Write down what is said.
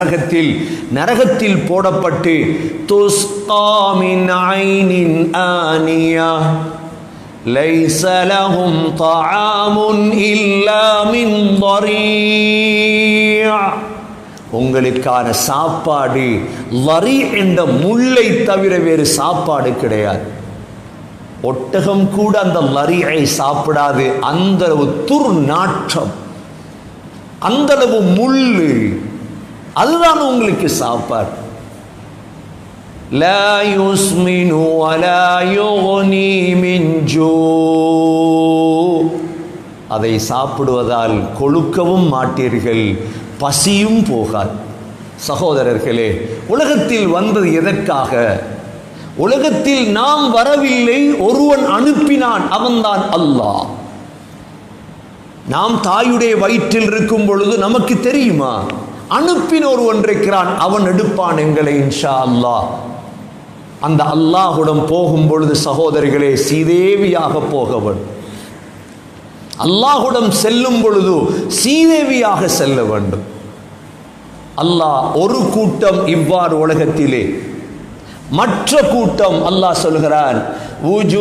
நரகத்தில் நரகத்தில் போடப்பட்டு துஸ்காமின் ஐனின் ஆனியா ليس لهم طعام إلا من ضريع உங்களுக்கான சாப்பாடு லரி என்ற முள்ளை தவிர வேறு சாப்பாடு கிடையாது ஒட்டகம் கூட அந்த லரியை சாப்பிடாது அந்த அளவு துர்நாற்றம் அந்த அளவு முள்ளு அதுதான் உங்களுக்கு சாப்பாடு لا يسمن ولا يغني من جوع அதை சாப்பிடுவதால் கொழுக்கவும் மாட்டீர்கள் பசியும் போகாது சகோதரர்களே உலகத்தில் வந்தது எதற்காக உலகத்தில் நாம் வரவில்லை ஒருவன் அனுப்பினான் அவன்தான் அல்லாஹ் நாம் தாயுடைய வயிற்றில் இருக்கும் பொழுது நமக்கு தெரியுமா அனுப்பின ஒருவன் இருக்கிறான் அவன் எடுப்பான் எங்களை இன்ஷா அல்லாஹ் அந்த அல்லாஹுடன் போகும் பொழுது சகோதரிகளே சீதேவியாக போக வேண்டும் அல்லாஹுடன் செல்லும் பொழுது சீதேவியாக செல்ல வேண்டும் அல்லாஹ் ஒரு கூட்டம் இவ்வாறு உலகத்திலே மற்ற கூட்டம் அல்லாஹ் சொல்கிறான்